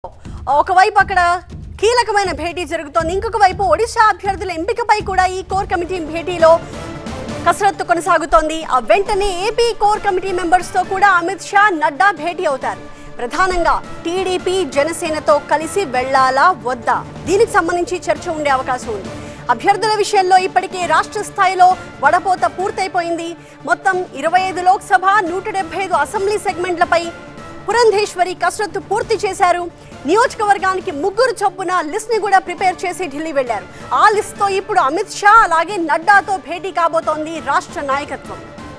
ఒకవైపు అక్కడ కీలకమైన భేటీ జరుగుతోంది ఇంకొక వైపు ఒడిశా అభ్యర్థుల ఎంపికపై కూడా ఈ కోర్ కమిటీ భేటీలో కసరత్తు కొనసాగుతోంది ఆ వెంటనే ఏపీ కోర్ కమిటీ మెంబర్స్ తో కూడా అమిత్ షా నడ్డా భేటీ అవుతారు ప్రధానంగా టీడీపీ జనసేనతో కలిసి వెళ్లాలా వద్దా దీనికి సంబంధించి చర్చ ఉండే అవకాశం ఉంది అభ్యర్థుల విషయంలో ఇప్పటికే రాష్ట్ర స్థాయిలో వడపోత పూర్తయిపోయింది మొత్తం ఇరవై ఐదు లోక్సభ నూట డెబ్బై ఐదు అసెంబ్లీ సెగ్మెంట్లపై పురంధేశ్వరి కసరత్తు పూర్తి చేశారు నియోజకవర్గానికి ముగ్గురు చొప్పున లిస్ట్ ని కూడా ప్రిపేర్ చేసి ఢిల్లీ వెళ్లారు ఆ లిస్ట్ తో ఇప్పుడు అమిత్ షా అలాగే నడ్డాతో భేటీ కాబోతోంది రాష్ట్ర నాయకత్వం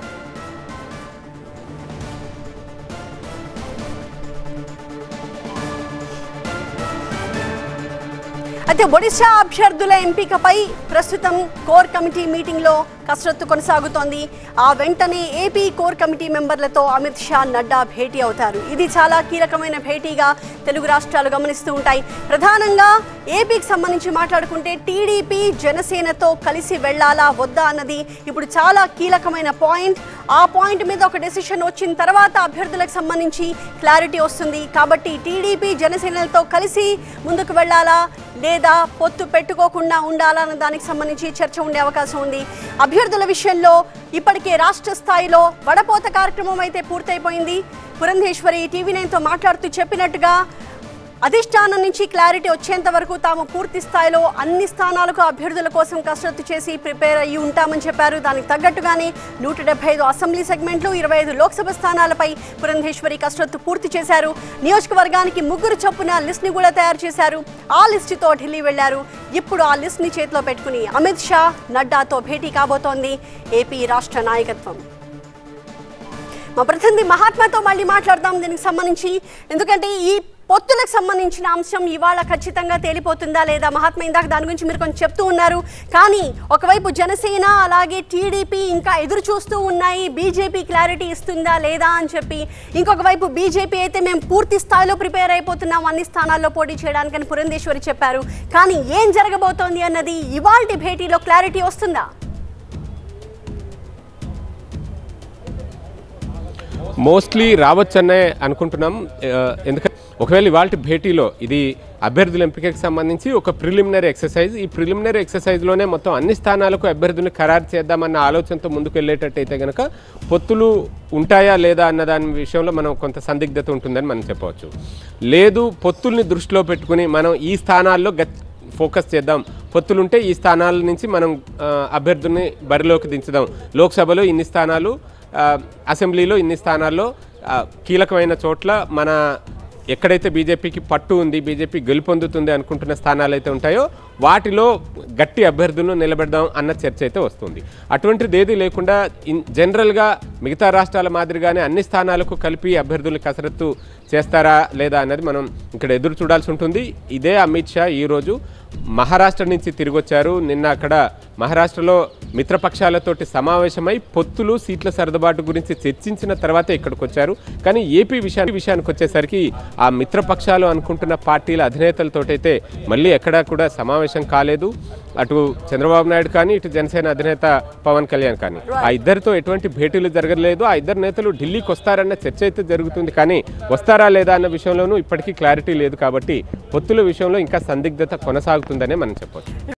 అయితే ఒడిశా అభ్యర్థుల ఎంపికపై ప్రస్తుతం కోర్ కమిటీ మీటింగ్ లో కసరత్తు కొనసాగుతోంది ఆ వెంటనే ఏపీ కోర్ కమిటీ మెంబర్లతో అమిత్ షా నడ్డా భేటీ అవుతారు ఇది చాలా కీలకమైన భేటీగా తెలుగు రాష్ట్రాలు గమనిస్తూ ఉంటాయి ప్రధానంగా ఏపీకి సంబంధించి మాట్లాడుకుంటే టీడీపీ జనసేనతో కలిసి వెళ్లాలా వద్దా అన్నది ఇప్పుడు చాలా కీలకమైన పాయింట్ ఆ పాయింట్ మీద ఒక డెసిషన్ వచ్చిన తర్వాత అభ్యర్థులకు సంబంధించి క్లారిటీ వస్తుంది కాబట్టి టీడీపీ జనసేనలతో కలిసి ముందుకు వెళ్లాలా లేదా పొత్తు పెట్టుకోకుండా ఉండాలా అన్న దానికి సంబంధించి చర్చ ఉండే అవకాశం ఉంది అభ్యర్థుల విషయంలో ఇప్పటికే రాష్ట్ర స్థాయిలో వడపోత కార్యక్రమం అయితే పూర్తయిపోయింది పురంధేశ్వరి టీవీ నైన్తో మాట్లాడుతూ చెప్పినట్టుగా అధిష్టానం నుంచి క్లారిటీ వచ్చేంత వరకు తాము పూర్తి స్థాయిలో అన్ని స్థానాలకు అభ్యర్థుల కోసం కసరత్తు చేసి ప్రిపేర్ అయ్యి ఉంటామని చెప్పారు దానికి తగ్గట్టుగానే నూట డెబ్బై ఐదు అసెంబ్లీ సెగ్మెంట్లు ఇరవై ఐదు లోక్సభ స్థానాలపై పురంధేశ్వరి కసరత్తు పూర్తి చేశారు నియోజకవర్గానికి ముగ్గురు చొప్పున లిస్ట్ ని కూడా తయారు చేశారు ఆ లిస్టుతో ఢిల్లీ వెళ్లారు ఇప్పుడు ఆ లిస్ట్ ని చేతిలో పెట్టుకుని అమిత్ షా నడ్డాతో భేటీ కాబోతోంది ఏపీ రాష్ట్ర నాయకత్వం మా ప్రతినిధి మహాత్మాతో మళ్ళీ మాట్లాడదాం దీనికి సంబంధించి ఎందుకంటే ఈ పొత్తులకు సంబంధించిన అంశం ఇవాళ ఖచ్చితంగా తేలిపోతుందా లేదా మహాత్మా ఇందాక దాని గురించి మీరు కొంచెం చెప్తూ ఉన్నారు కానీ ఒకవైపు జనసేన అలాగే టీడీపీ ఇంకా ఎదురు చూస్తూ ఉన్నాయి బీజేపీ క్లారిటీ ఇస్తుందా లేదా అని చెప్పి ఇంకొక వైపు బీజేపీ అయితే మేము పూర్తి స్థాయిలో ప్రిపేర్ అయిపోతున్నాం అన్ని స్థానాల్లో పోటీ చేయడానికని పురంధేశ్వరి చెప్పారు కానీ ఏం జరగబోతోంది అన్నది ఇవాల్టి భేటీలో క్లారిటీ వస్తుందా మోస్ట్లీ రావచ్చనే అనుకుంటున్నాం ఆ, ఎందుకంటే ఒకవేళ ఇవాళ భేటీలో ఇది అభ్యర్థుల ఎంపికకి సంబంధించి ఒక ప్రిలిమినరీ ఎక్సర్సైజ్ ఈ ప్రిలిమినరీ ఎక్సర్సైజ్లోనే మొత్తం అన్ని స్థానాలకు అభ్యర్థుల్ని ఖరారు చేద్దామన్న ఆలోచనతో ముందుకు వెళ్ళేటట్టయితే కనుక పొత్తులు ఉంటాయా లేదా అన్న దాని విషయంలో మనం కొంత సందిగ్ధత ఉంటుందని మనం చెప్పవచ్చు లేదు పొత్తుల్ని దృష్టిలో పెట్టుకుని మనం ఈ స్థానాల్లో గట్ ఫోకస్ చేద్దాం పొత్తులుంటే ఈ స్థానాల నుంచి మనం ఆ, అభ్యర్థుల్ని బరిలోకి దించుదాం లోక్సభలో ఇన్ని స్థానాలు ఆ, అసెంబ్లీలో ఇన్ని స్థానాల్లో ఆ, కీలకమైన చోట్ల మన ఎక్కడైతే బీజేపీకి పట్టు ఉంది బీజేపీ గెలుపొందుతుంది అనుకుంటున్న స్థానాలు అయితే ఉంటాయో వాటిలో గట్టి అభ్యర్థులను నిలబెడదాం అన్న చర్చ అయితే వస్తుంది అటువంటిది ఏది లేకుండా ఇన్ జనరల్గా మిగతా రాష్ట్రాల మాదిరిగానే అన్ని స్థానాలకు కలిపి అభ్యర్థులు కసరత్తు చేస్తారా లేదా అన్నది మనం ఇక్కడ ఎదురు చూడాల్సి ఉంటుంది ఇదే అమిత్ షా ఈరోజు మహారాష్ట్ర నుంచి తిరిగి వచ్చారు నిన్న అక్కడ మహారాష్ట్రలో మిత్రపక్షాలతోటి సమావేశమై పొత్తులు సీట్ల సర్దుబాటు గురించి చర్చించిన తర్వాత ఇక్కడికి వచ్చారు కానీ ఏపీ విషయానికి విషయానికి వచ్చేసరికి ఆ మిత్రపక్షాలు అనుకుంటున్న పార్టీల అధినేతలతోటైతే మళ్ళీ ఎక్కడా కూడా సమావేశం కాలేదు అటు చంద్రబాబు నాయుడు కానీ ఇటు జనసేన అధినేత పవన్ కళ్యాణ్ కానీ ఆ ఇద్దరితో ఎటువంటి భేటీలు జరగలేదు ఆ ఇద్దరు నేతలు ఢిల్లీకి వస్తారన్న చర్చ అయితే జరుగుతుంది కానీ వస్తారా లేదా అన్న విషయంలోనూ ఇప్పటికీ క్లారిటీ లేదు కాబట్టి పొత్తుల విషయంలో ఇంకా సందిగ్ధత కొనసాగుతుందనే మనం చెప్పొచ్చు